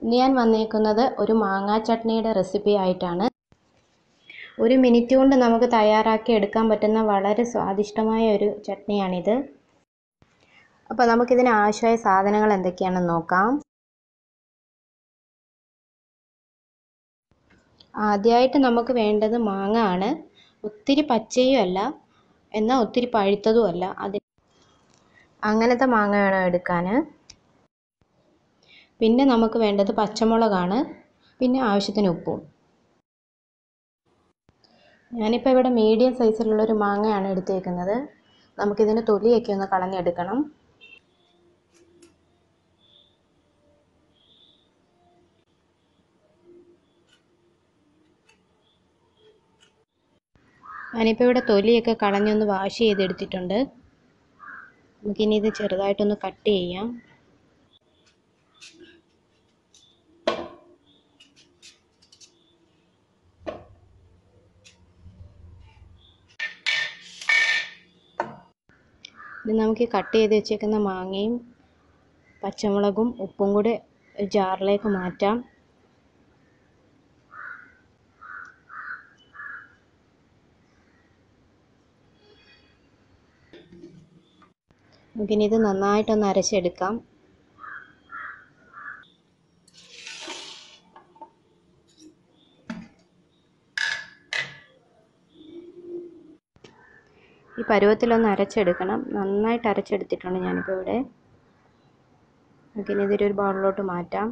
ഇന്ന് ഞാൻ വന്നേക്കുന്നത് ഒരു മാങ്ങാ ചട്നിയുടെ റെസിപ്പി ആയിട്ടാണ് ഒരു മിനിറ്റ് കൊണ്ട് നമുക്ക് തയ്യാറാക്കി എടുക്കാൻ പറ്റുന്ന വളരെ സ്വാദിഷ്ടമായ ഒരു ചട്നിയാണിത് അപ്പോൾ നമുക്കിതിന് ആവശ്യമായ സാധനങ്ങൾ എന്തൊക്കെയാണെന്ന് നോക്കാം ആദ്യമായിട്ട് നമുക്ക് വേണ്ടത് മാങ്ങ ആണ് ഒത്തിരി പച്ചയും അല്ല എന്നാൽ ഒത്തിരി പഴുത്തതും അല്ല അത് അങ്ങനത്തെ മാങ്ങ വേണം എടുക്കാൻ പിന്നെ നമുക്ക് വേണ്ടത് പച്ചമുളകാണ് പിന്നെ ആവശ്യത്തിന് ഉപ്പും ഞാനിപ്പോൾ ഇവിടെ മീഡിയം സൈസിലുള്ള ഒരു മാങ്ങയാണ് എടുത്തേക്കുന്നത് നമുക്കിതിന് തൊലിയൊക്കെ ഒന്ന് കളഞ്ഞെടുക്കണം ഞാനിപ്പോൾ ഇവിടെ തൊലിയൊക്കെ കളഞ്ഞൊന്ന് വാഷ് ചെയ്തെടുത്തിട്ടുണ്ട് നമുക്കിനി ഇത് ചെറുതായിട്ടൊന്ന് കട്ട് ചെയ്യാം ഇനി നമുക്ക് കട്ട് ചെയ്ത് വെച്ചേക്കുന്ന മാങ്ങയും പച്ചമുളകും ഉപ്പും കൂടെ ജാറിലേക്ക് മാറ്റാം നമുക്കിനി ഇത് നന്നായിട്ടൊന്ന് അരച്ചെടുക്കാം ഈ പരുവത്തിലൊന്ന് അരച്ചെടുക്കണം നന്നായിട്ട് അരച്ചെടുത്തിട്ടുണ്ട് ഞാനിപ്പോൾ ഇവിടെ നമുക്കിനി ഇതൊരു ബൗളിലോട്ട് മാറ്റാം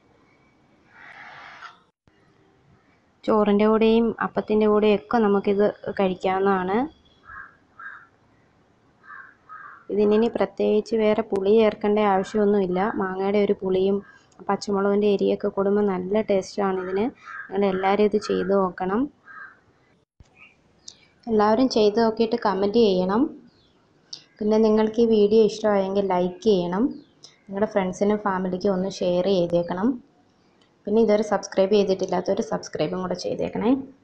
ചോറിൻ്റെ കൂടെയും അപ്പത്തിൻ്റെ കൂടെയും ഒക്കെ നമുക്കിത് കഴിക്കാവുന്നതാണ് ഇതിനി പ്രത്യേകിച്ച് വേറെ പുളി ചേർക്കേണ്ട ആവശ്യമൊന്നുമില്ല മാങ്ങയുടെ ഒരു പുളിയും പച്ചമുളകിൻ്റെ എരിയൊക്കെ കൂടുമ്പോൾ നല്ല ടേസ്റ്റാണ് ഇതിന് നിങ്ങൾ എല്ലാവരും ഇത് ചെയ്ത് നോക്കണം എല്ലാവരും ചെയ്ത് നോക്കിയിട്ട് കമൻറ്റ് ചെയ്യണം പിന്നെ നിങ്ങൾക്ക് ഈ വീഡിയോ ഇഷ്ടമായെങ്കിൽ ലൈക്ക് ചെയ്യണം നിങ്ങളുടെ ഫ്രണ്ട്സിനും ഫാമിലിക്കും ഒന്ന് ഷെയർ ചെയ്തേക്കണം പിന്നെ ഇതുവരെ സബ്സ്ക്രൈബ് ചെയ്തിട്ടില്ലാത്തവർ സബ്സ്ക്രൈബും കൂടെ ചെയ്തേക്കണേ